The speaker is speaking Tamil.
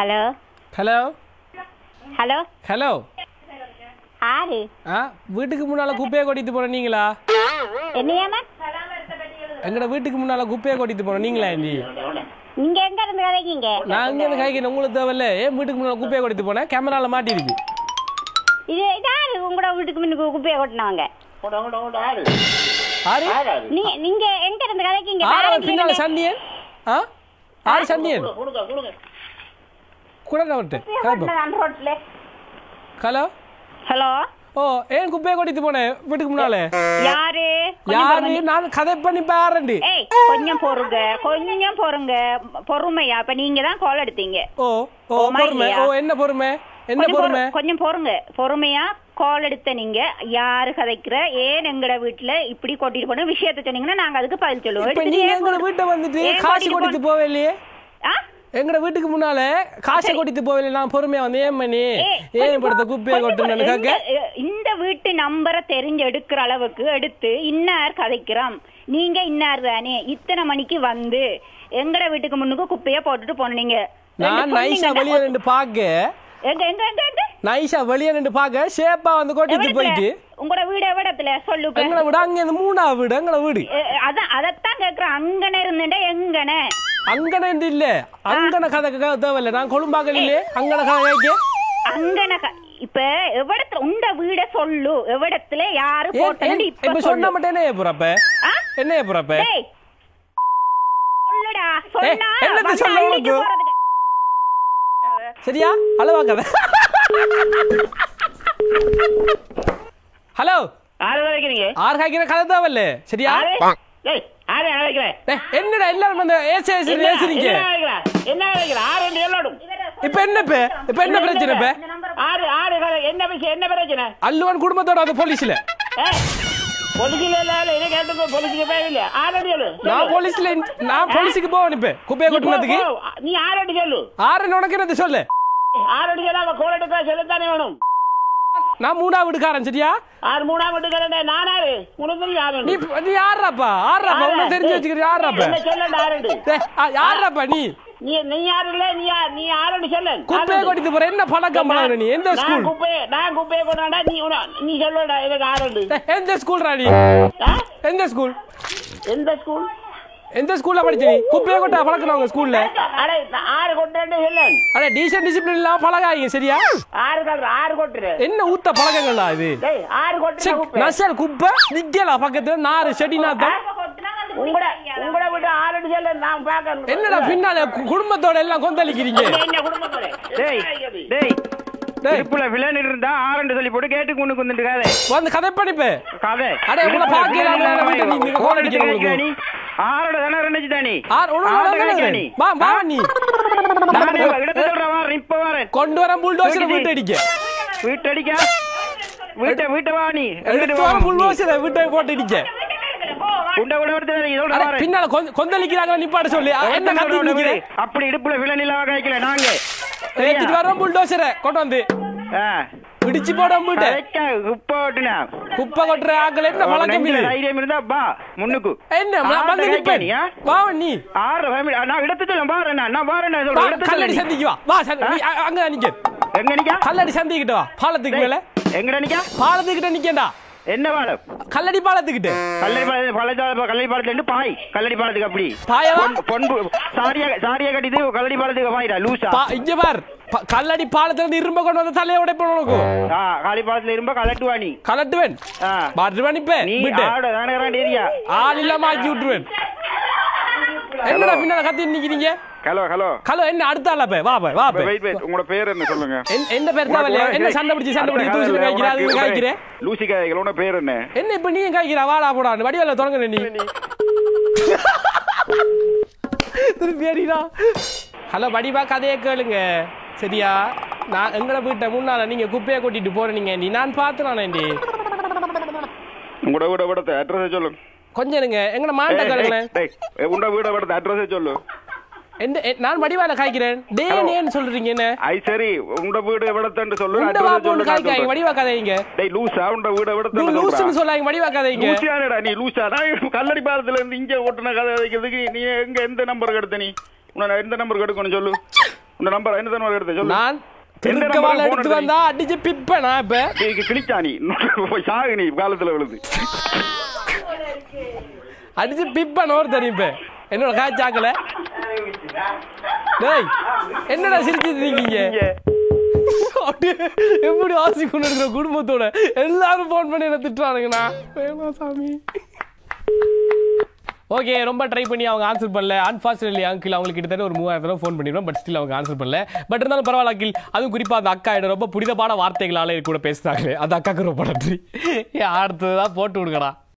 ஹலோ ஹலோ ஹலோ ஹலோ ஆறு ஆ வீட்டுக்கு முன்னால குப்பையை கொட்டிட்டு போன நீங்களா என்னையாமா எங்கட வீட்டுக்கு முன்னால குப்பையை கொட்டிட்டு போன நீங்களா நீ நீங்க எங்க இருந்து கதைக்கீங்க நான் அங்கே இருந்து காய்க்கிறேன் உங்களுக்கு தேவையில்ல ஏன் வீட்டுக்கு முன்னால குப்பையை கொட்டிட்டு போனேன் கேமரால மாட்டிருக்கு இது இதாரு உங்களோட வீட்டுக்கு முன்னுக்கு குப்பையை கொட்டினவங்க ஆறு நீ நீங்க எங்க இருந்து கதைக்கீங்க ஆறு direct பின்னால line ல- சந்தியன் ஆ ஆறு சந்தியன் கூட நான் கொட்டினதான் ரோட்ல ஹலோ ஹலோ ஓ ஏன் குப்பையை கொட்டிட்டு போனேன் வீட்டுக்கு முன்னால யாரு கொஞ்சம் யாரு பொறுங்க. நான் கதை பண்ணி பாருண்டு ஏய் கொஞ்சம் பொறுங்க கொஞ்சம் பொறுங்க பொறுமையா அப்ப நீங்க தான் கால் எடுத்தீங்க ஓ ஓ ஓமா பொறுமை இல்லையா? ஓ என்ன பொறுமை என்ன கொஞ்சம் பொறுமை பொறு- கொஞ்சம் பொறுங்க பொறுமையா கால் எடுத்த நீங்க யாரு கதைக்கிற ஏன் எங்கட வீட்டுல இப்படி கொட்டிட்டு போன விஷயத்த சொன்னீங்கன்னா நாங்க அதுக்கு பதில் சொல்லுவோம் இப்ப எடுத்துட்டு நீங்க ஏன் எங்கட கொடு- வீட்டை வந்துட்டு ஏன் காசு கொட்டிட்டு கொட்டிட்டு போ- போவே இல்லையே ஆ? எங்கட வீட்டுக்கு முன்னால காசை கொட்டிட்டு போவே இல்லை நான் பொறுமையா வந்து ஏன் பண்ணி ஏய், ஏன் கொஞ்சம் படுத்த பொறு- குப்பையை கொஞ்சம் கொட்டுன்னு பொறு- கேட்க இந்த- இந்த வீட்டு நம்பரை தெரிஞ்சு எடுக்கிற அளவுக்கு எடுத்து இன்னார் கதைக்கிறோம் நீங்க இன்னார் தானே இத்தனை மணிக்கு வந்து எங்கட வீட்டுக்கு முன்னுக்கு குப்பைய போட்டுட்டு போனீங்க நான் நைஸா வெளியே நின்று பாக்க எங்க எங்க எங்க எங்க நைஸா வெளியே நின்று பாக்க ஷேப்பா வந்து கொட்டிட்டு எவ்வளத்துல? போயிட்டு உங்களோட வீடு எவ்வளத்துல சொல்லுங்க எங்களை விட அங்க இருந்து மூணாவது வீடு எங்களை வீடு அதான் அதத்தான் கேக்குறேன் அங்கன இருந்துட்டா எங்கன அங்கன இருந்து இல்ல அங்கன கதை கேட்க தேவையில்ல நான் கொழும்பாக்கல் இல்லையே அங்கன கதை கேட்க அங்கன க- இப்ப எவ்வளத்துல உண்ட வீட சொல்லு எவ்வளத்துல யாரு ஏன், ஏன், போட்டது இப்ப இப்ப சொன்ன சொல்லு மட்டும் என்ன போறப்ப ஆ? என்ன போறப்ப டேய், சொல்லுடா சொன்னா என்னத்த வந்து சொல்ல அள்ளிட்டு உனக்கு? போறதுக்கு. சரியா அளவா கதை ஹலோ ஆறு வைக்கிறீங்க ஆறு காய்க்கிற கதை தேவையில்ல சரியா ஆறு ஏய் ஆறு வைக்கிறேன் ஏய், என்னடா எல்லாரும் வந்து ஏசி ஏசி என்ன ஏசுறீங்க என்ன வைக்கிறேன் என்ன வைக்கிறேன் ஆறு ரெண்டு எல்லோடும் இப்ப என்ன இப்ப இப்ப என்ன பிரச்சனை இப்ப ஆறு ஆறு கதை- என்ன விஷயம் என்ன பிரச்சனை அல்லுவன் குடும்பத்தோட அந்த போலீஸ்ல ஏய் பொலிசில இல்ல இல்ல இதை கேட்டு பொலிசிக்கு தேவையில்லை ஆறு அடி சொல்லு நான் போலீஸ்ல இன்- நான் போலீஸுக்கு போவேன் இப்ப குப்பையை நீ போ, கொட்டினதுக்கு போ. நீ ஆறு அடி சொல்லு ஆறு உனக்கு என்னது சொல்லு ஆறு அடி சொல்ல அவன் கோல் எடுக்க சொல்லத்தானே வேணும் நான் மூணாவது வீடுக்காரன் சரியா ஆறு மூணாம் வீட்டுக்கு நானாரு உனக்கு தெரியும் ஆறு நீ நீ யாராப்பா ஆறாப்பா உனக்கு தெரிஞ்சு வச்சுக்கிற யாராப்பா என்ன சொல்லு ஆறு அடி ஏய், ஆ, யாராப்பா நீ நீ நீ யாரு இல்ல நீ யார் நீ ஆறு அடி சொல்லு குப்பையை கொட்டிட்டு போற என்ன பழக்கம் பழகுற நீ எந்த நான் ஸ்கூல் குப்பையை நான் குப்பையை கொண்டாடா நீ உன- நீ சொல்லுடா எனக்கு ஆறு அடி ஏய், எந்த ஸ்கூல் ராணி ஆ? எந்த ஸ்கூல் எந்த ஸ்கூல் எந்த ஸ்கூல்ல படிச்ச நீ குப்பையை கொட்டா பழக்கணும் உங்க ஸ்கூல்ல அடே நான் ஆறு கொட்டேன்னு சொல்லு அட டீசன்ட் டிசிப்ளின் இல்லாம பழகாதீங்க சரியா ஆறு கல்ற ஆறு கொட்டுரு என்ன ஊத்த பழக்கங்களா இது டேய் ஆறு கொட்டுற குப்பை நசல் குப்பை நிக்கலாம் பக்கத்துல நாறு செடி நாத்தம் உங்களோட உங்களோட விட்டு ஆறு அடி சொல்லு நான் பாக்க என்னடா பின்னால கு- குடும்பத்தோட எல்லாம் கொந்தளிக்கிறீங்க என்ன குடும்பத்தோட டேய் டேய் டேய். இடுப்புல வில்லன் இருந்தா ஆரண்டு சொல்லி போட்டு கேட்டு கொண்டு கொண்டுட்டு கதை வந்து கதை படிப்பு கதை அட, உங்களை பார்க்கறாங்க, என்ன வீட்டை நீ நீங்க கோல் அடிக்கிற உங்களுக்கு. ஆரோட தானே ரெண்டுச்சு தானி ஆர் உனக்கு ஆரோட வளர்ந்து கணக்கு நீ. நீ. வா வா நீ நானே இடத்த சொல்றேன் வரேன் இப்ப வரேன் கொண்டு வர புல்டோசர் வீட்டு அடிக்க வீட்டடிக்கா வீட்டை வீட்டை வா நீ எடுத்து வர புல்டோசர் வீட்டை போட்டு அடிக்க உண்ட கூட எடுத்து இதோட அட, வரேன் பின்னால கொந்த- கொந்தளிக்கிறாங்க நிப்பாட சொல்லி அ, என்ன கத்தி நிக்கிற அப்படி இடுப்புல வில்லன் இல்லாம காய்க்கல நாங்க ஏத்திட்டு வரோம் புல்டோசரை கொண்டு வந்து ஆ. இடிச்சு போட வீட்டை கதைக்கா, குப்பை ஓட்டுனா குப்பை கொட்டுற ஆக்கள் என்ன பழக்கம் இது தைரியம் இருந்தா வா முன்னுக்கு என்ன நான் ஆரோட வந்து கைக்கா நிப்பேன் நீ, ஆ? வா நீ ஆறு family- நான் இடத்து சொல்ல வாரேன் நான் வாரேன் நான் வா, சொல்றேன் இடத்து கல்லடி சொல்ல சந்திக்கு வா வா சந்தி- நீ அ- அங்கதான் நிக்க எங்க நிக்கா கல்லடி சந்திக்கிட்ட வா பாலத்துக்கு மேல எங்கடா நிக்கா பாலத்துக்கிட்ட நிக்கேன்டா என்ன பாலம் கல்லடி பாலத்துக்கிட்ட கல்லடி பாலத்து பழச்சால கல்லடி பாலத்துல இருந்து பாய் கல்லடி பாலத்துக்கு அப்படி பாயவா பொன்- பொன்பு சாரியா சாரியா கட்டிட்டு கல்லடி பாலத்துக்கு பாயிடா லூசா பா இங்க பார் ப- கல்லடி பாலத்துல இருந்து இரும்ப கொண்டு வந்து தலையை உடைப்போம் உனக்கு ஆ காலி பாலத்துல இரும்ப கலட்டுவா நீ கலட்டுவேன் ஆ. பாட்டுவேன் இப்ப நீ விட்டு ஆட தானே ஏரியா ஆள் இல்லாம ஆக்கி விட்டுருவேன் என்னடா பின்னால கத்தி நிக்கிறீங்க ஹலோ ஹலோ ஹலோ என்ன அடுத்த ஆளா பே வா பே வா பே வெயிட் வெயிட் உங்களோட பேர் என்ன சொல்லுங்க என்- என்ன பேர் தான் வரலையா? என்ன சண்டை பிடிச்சி சண்டை பிடிச்சி தூசி காய்க்கிற அது இது காய்க்கிற லூசி காய்கள் உன பேர் என்ன என்ன இப்ப நீ காய்க்கிற வாடா போடா வடிவேல தொடங்க நீ திருப்பி அடிடா ஹலோ வடிவா கதையை கேளுங்க சரியா நான் எங்களை வீட்டை முன்னால நீங்க குப்பையை கொட்டிட்டு போறீங்க நீ நான் பார்த்து நானேண்டி உங்களோட வீட விடத்த அட்ரஸ் சொல்லு கொஞ்சம் இருங்க எங்களை மாட்ட கேளுங்களேன் உண்ட வீட விடத்த அட்ரஸ் சொல்லு எந்த எ- நான் வடிவால காய்க்கிறேன் டே நேன்னு சொல்றீங்க என்ன ஐ சரி உண்ட வீடு விடத்தன்னு சொல்லு உண்ட address வாப்போன்னு சொல்லு, நான் காய்க்காங்க சொல்றேன். வடிவா கதைங்க டேய் லூசா உண்ட வீட நீ விடத்தன்னு லூசுன்னு சொல்றா. சொல்லாங்க வடிவா கதைங்க லூசியானடா நீ லூசா நான் கல்லடி பாலத்துல இருந்து இங்க ஓட்டுன கதை வைக்கிறதுக்கு நீ எங்க எந்த நம்பருக்கு எடுத்த நீ உன்னை நான் எந்த நம்பருக்கு எடுக்கணும் சொல்லு உன் நம்பர் என்ன நம்பர் எடுத்து சொல்லு நான் எந்த திருக்கவால நம்பருக்கு எடுத்து phone வந்தா அடிச்சு பிப்பேன் நான் இப்ப நீ கிழிச்சா நீ போய் சாகு நீ காலத்துல விழுது அடிச்சு பிப்பேன் ஒரு தெரியும் இப்ப என்னோட காய்ச்சாக்கல டேய் என்னடா சிரிச்சிட்டு இருக்கீங்க அப்படியே எப்படி ஆசி கொண்டு இருக்கிற குடும்பத்தோட எல்லாரும் ஃபோன் பண்ணி என்ன திட்டுறானுங்கண்ணா வேணாம் சாமி ஓகே ரொம்ப ட்ரை பண்ணி அவங்க ஆன்சர் பண்ணல அன்ஃபார்ச்சுனேட்லி அங்கிள் அவங்களுக்கு கிட்டத்தட்ட ஒரு மூவாயிரம் தடவை ஃபோன் பண்ணிடுவோம் பட் ஸ்டில் அவங்க ஆன்சர் பண்ணல பட் இருந்தாலும் பரவாயில்ல அங்கிள் அதுவும் குறிப்பாக அந்த அக்கா இடம் ரொம்ப புனிதமான வார்த்தைகளால இது கூட பேசுனாங்களே அந்த அக்காக்கு ரொம்ப நன்றி அடுத்ததான் போட்டு விடுங்கடா